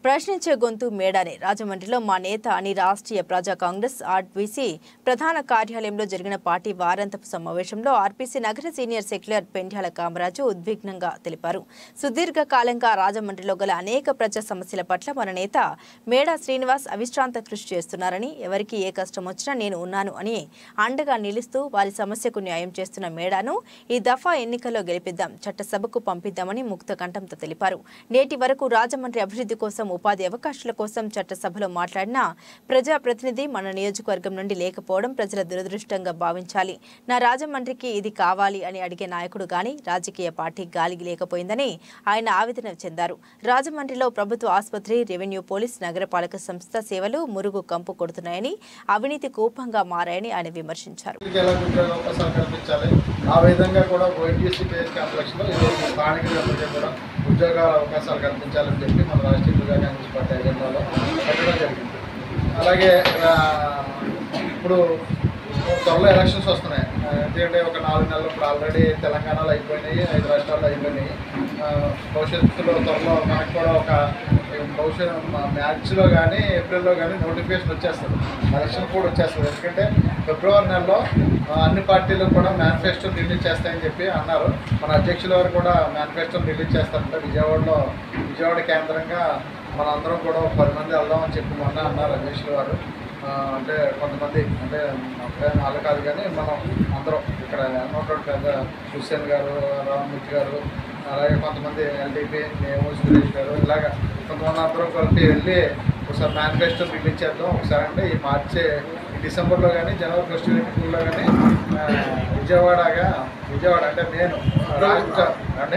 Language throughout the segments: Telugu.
ప్రశ్నించే గొంతు మేడానే రాజమండ్రిలో మా నేత అని రాష్ట్రీయ ప్రజా కాంగ్రెస్ ఆర్పీసీ ప్రధాన కార్యాలయంలో జరిగిన పార్టీ వారాంతపు సమావేశంలో ఆర్పీసీ నగర సీనియర్ సెక్యులర్ పెండ్యాల కామరాజు ఉద్విగ్నంగా తెలిపారు సుదీర్ఘ కాలంగా రాజమండ్రిలో గల అనేక ప్రజా సమస్యల పట్ల మన నేత మేడా శ్రీనివాస్ అవిశ్రాంత కృషి చేస్తున్నారని ఎవరికి ఏ కష్టం వచ్చినా నేను ఉన్నాను అని అండగా నిలుస్తూ వారి సమస్యకు న్యాయం చేస్తున్న మేడాను ఈ దఫా ఎన్నికల్లో గెలిపిద్దాం చట్టసభకు పంపిద్దామని ముక్త కంఠంతో తెలిపారు నేటి వరకు రాజమండ్రి అభివృద్ధి కోసం ఉపాధి అవకాశాల కోసం చట్టసభలో మాట్లాడిన ప్రజాప్రతినిధి మన నియోజకవర్గం నుండి లేకపోవడం ప్రజల దురదృష్టంగా భావించాలి నా రాజమండ్రికి ఇది కావాలి అని అడిగే నాయకుడు గాని రాజకీయ పార్టీ గాలికి లేకపోయిందని ఆయన ఆవేదన చెందారు రాజమండ్రిలో ప్రభుత్వ ఆసుపత్రి రెవెన్యూ పోలీస్ నగరపాలక సంస్థ సేవలు మురుగు కంపు కొడుతున్నాయని అవినీతి కూపంగా మారాయని ఆయన విమర్శించారు వీళ్ళకి ఎలా ఉద్యోగ అవకాశాలు కల్పించాలి ఆ విధంగా కూడా ఓఎన్టీసీ కేఎస్ కాంప్లెక్స్లో ఈరోజు స్థానికులందరికీ కూడా ఉద్యోగాల అవకాశాలు కల్పించాలని చెప్పి మన రాష్ట్రీయ ప్రజా కాంగ్రెస్ పార్టీ ఎజెండాలో పెట్టడం జరిగింది అలాగే ఆ, ఇప్పుడు త్వరలో ఎలక్షన్స్ వస్తున్నాయి ఆ, ఎందుకంటే ఒక నాలుగు నెలలు ఇప్పుడు ఆల్రెడీ తెలంగాణలో అయిపోయినాయి ఐదు రాష్ట్రాల్లో అయిపోయినాయి ఆ, భవిష్యత్తులో త్వరలో మనకు కూడా ఒక భవిష్యత్ మ్యాచ్లో కానీ ఏప్రిల్లో కానీ నోటిఫికేషన్ వచ్చేస్తుంది ఎలక్షన్ కూడా వచ్చేస్తుంది ఎందుకంటే ఫిబ్రవరి నెలలో ఆ, అన్ని పార్టీలు కూడా మేనిఫెస్టో రిలీజ్ చేస్తాయని చెప్పి అన్నారు మన అధ్యక్షుల వారు కూడా మేనిఫెస్టో రిలీజ్ చేస్తారంటే విజయవాడలో విజయవాడ కేంద్రంగా మనందరం కూడా ఒక పది మంది వెళ్దామని చెప్పి మొన్న అన్నారు అధ్యక్షుల వారు ఆ, అంటే కొంతమంది అంటే అప్పుడే వాళ్ళు కాదు కానీ మనం అందరం ఇక్కడ ఉన్నటువంటి పెద్ద హుస్సేన్ గారు రామమూర్తి గారు అలాగే కొంతమంది ఎల్డీపీ మేము సురేష్ గారు ఇలాగ కొంతమంది అందరం కలిపి వెళ్ళి ఒకసారి మేనిఫెస్టో రిలీజ్ చేద్దాం ఒకసారి అంటే ఈ మార్చి ఈ డిసెంబర్లో కానీ జనవరి ఫస్ట్ వీక్లో కానీ ఆ, విజయవాడగా విజయవాడ అంటే నేను రాష్ట్ర అంటే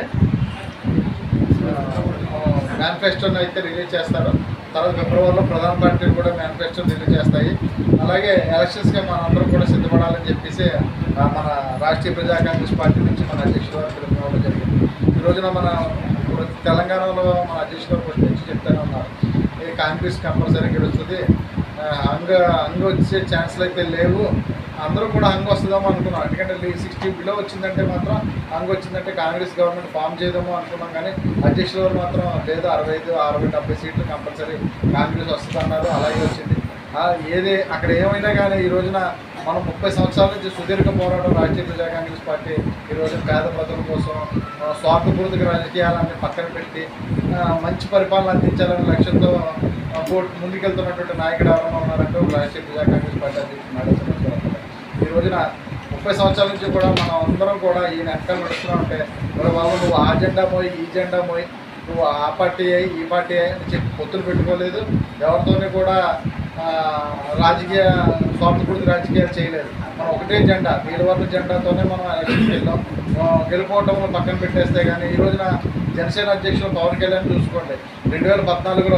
మేనిఫెస్టోని అయితే రిలీజ్ చేస్తారు తర్వాత ఫిబ్రవరిలో ప్రధాన పార్టీలు కూడా మేనిఫెస్టో రిలీజ్ చేస్తాయి అలాగే ఎలక్షన్స్కి మన అందరం కూడా సిద్ధపడాలని చెప్పేసి ఆ, మన రాష్ట్రీయ ప్రజా కాంగ్రెస్ పార్టీ నుంచి మన అధ్యక్షుల వారు పిలుపుకోవడం జరిగింది ఈ రోజున మన ఇప్పుడు తెలంగాణలో మన అధ్యక్షుల వారు ఫస్ట్ నుంచి చెప్తానే ఉన్నారు ఈ కాంగ్రెస్ కంపల్సరీ గెలుస్తుంది ఆ, హంగ హంగ వచ్చే ఛాన్స్లు అయితే లేవు అందరూ కూడా హంగ వస్తుందేమో అనుకున్నాం ఎందుకంటే సిక్స్టీ బిలో వచ్చిందంటే మాత్రం హంగ వచ్చిందంటే కాంగ్రెస్ గవర్నమెంట్ ఫామ్ చేయదేమో అనుకున్నాం కానీ అధ్యక్షుల వారు మాత్రం లేదు అరవై ఐదు అరవై డెబ్బై సీట్లు కంపల్సరీ కాంగ్రెస్ వస్తుంది అన్నారు అలాగే వచ్చింది ఆ, ఏది అక్కడ ఏమైనా కానీ ఈ రోజున మనం ముప్పై సంవత్సరాల నుంచి సుదీర్ఘ పోరాటం రాష్ట్రీయ ప్రజా కాంగ్రెస్ పార్టీ ఈ రోజున పేద ప్రజల కోసం ఆ, స్వార్థపూరిత రాజకీయాలన్నీ పక్కన పెట్టి ఆ, మంచి పరిపాలన అందించాలనే లక్ష్యంతో ఆ, పోటీ ముందుకెళ్తున్నటువంటి నాయకుడు ఎవరైనా ఉన్నారంటే ఒక రాష్ట్రీయ ప్రజా కాంగ్రెస్ పార్టీ అధ్యక్షుడు నారా చంద్రబాబు నాయుడు గారు. ఈ రోజున ముప్పై సంవత్సరాల నుంచి కూడా మనం అందరం కూడా ఈ వెనకాల నడుస్తూనే ఉంటే మరి బాబు నువ్వు ఆ జెండా మోయి ఈ జెండా మోయి నువ్వు ఆ పార్టీ అయ్యి ఈ పార్టీ అయ్యి అని చెప్పి పొత్తులు పెట్టుకోలేదు ఎవరితోని కూడా ఆ, రాజకీయ స్వార్థపూర్తి రాజకీయాలు చేయలేదు మనం ఒకటే జెండా నీలవర్ణ జెండాతోనే మనం ఎలక్షన్కి వెళ్ళాం ఆ, గెలుపోవటంలో పక్కన పెట్టేస్తే కానీ ఈ రోజున జనసేన అధ్యక్షులు పవన్ కళ్యాణ్ చూసుకోండి రెండు వేల పద్నాలుగులో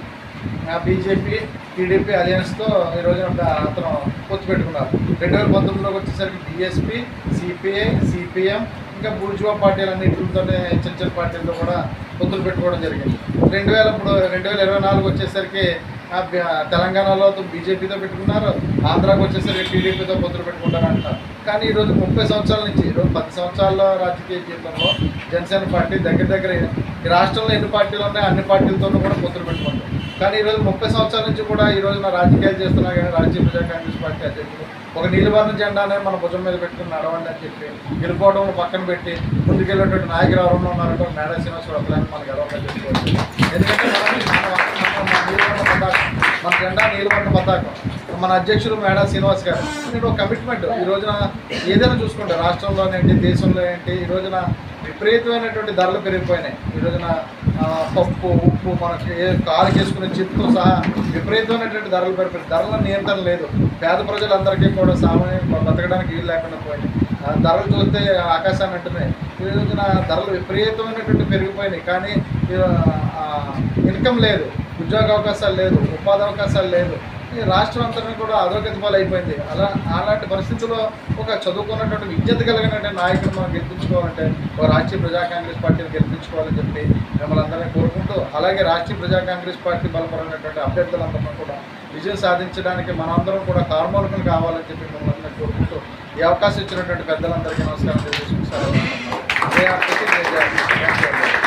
బీజేపీ టీడీపీ అలయన్స్తో ఈ రోజున ఒక అతను పొత్తు పెట్టుకున్నారు రెండు వేల పంతొమ్మిదిలోకి వచ్చేసరికి బీఎస్పీ సిపిఐ సిపిఎం ఇంకా బూర్జువా పార్టీలన్నింటితోనే చిన్న చిన్న పార్టీలతో కూడా పొత్తులు పెట్టుకోవడం జరిగింది రెండు వేల ఇప్పుడు రెండు వేల ఇరవై నాలుగు వచ్చేసరికి ఆ బి- తెలంగాణలో బీజేపీతో పెట్టుకున్నారు ఆంధ్రాకి వచ్చేసరికి టీడీపీతో పొత్తులు పెట్టుకుంటారు అంటారు కానీ ఈరోజు ముప్పై సంవత్సరాల నుంచి ఈరోజు పది సంవత్సరాల రాజకీయ జీవితంలో జనసేన పార్టీ దగ్గర దగ్గర ఈ రాష్ట్రంలో ఎన్ని పార్టీలు ఉన్నాయో అన్ని పార్టీలతోనూ కూడా పొత్తులు పెట్టుకుంటారు కానీ ఈరోజు ముప్పై సంవత్సరాల నుంచి కూడా ఈ రోజున రాజకీయాలు చేస్తున్నా కానీ రాజకీయ ప్రజా కాంగ్రెస్ పార్టీ అధ్యక్షులు ఒక నీలివర్ణ జెండానే మన భుజం మీద పెట్టుకుని నడవండి అని చెప్పి గెలుపోవడం పక్కన పెట్టి ముందుకెళ్ళేటువంటి నాయకులు ఎవరన్నా ఉన్నారంటే ఒక మేడా శ్రీనివాసరావు ఒకలాంటి మనకు గర్వంగా చెప్పుకోవచ్చు ఎందుకంటే మనం- మనం- మన నీలివర్ణ పతాకం మన జెండా నీలివర్ణ పతాకం మన అధ్యక్షులు మేడా శ్రీనివాస్ గారు నేను ఒక కమిట్మెంట్ ఈ రోజున ఏదైనా చూసుకుంటే రాష్ట్రంలోనే ఏంటి దేశంలో ఏంటి ఈ రోజున విపరీతమైనటువంటి ధరలు పెరిగిపోయినాయి ఈ రోజున ఆ, పప్పు ఉప్పు మనకి ఏ కాలు చేసుకునే చిప్తో సహా విపరీతమైనటువంటి ధరలు పెరిగిపోయి ధరల నియంత్రణ లేదు పేద ప్రజలందరికీ కూడా సామాన్య బతకడానికి వీలు లేకుండా పోయింది ఆ, ధరలు చూస్తే ఆకాశాన్ని అంటున్నాయి ఈ రోజున ధరలు విపరీతమైనటువంటి పెరిగిపోయినాయి కానీ ఇన్కమ్ లేదు ఉద్యోగ అవకాశాలు లేదు ఉపాధి అవకాశాలు లేదు ఈ రాష్ట్రం అంతా కూడా అధోగతి పాలు అయిపోయింది అలా అలాంటి పరిస్థితుల్లో ఒక చదువుకున్నటువంటి విద్యత కలిగినటువంటి నాయకుడు మనం గెలిపించుకోవాలంటే ఒక రాష్ట్రీయ ప్రజా కాంగ్రెస్ పార్టీని గెలిపించుకోవాలని చెప్పి మిమ్మల్ని అందరినీ కోరుకుంటూ అలాగే రాష్ట్రీయ ప్రజా కాంగ్రెస్ పార్టీ బలపడినటువంటి అభ్యర్థులందరినీ కూడా విజయం సాధించడానికి మనందరం కూడా కార్మోలకులు కావాలని చెప్పి మిమ్మల్ని అందరినీ కోరుకుంటూ ఈ అవకాశం ఇచ్చినటువంటి పెద్దలందరికీ నమస్కారం తెలియజేసుకుంటారు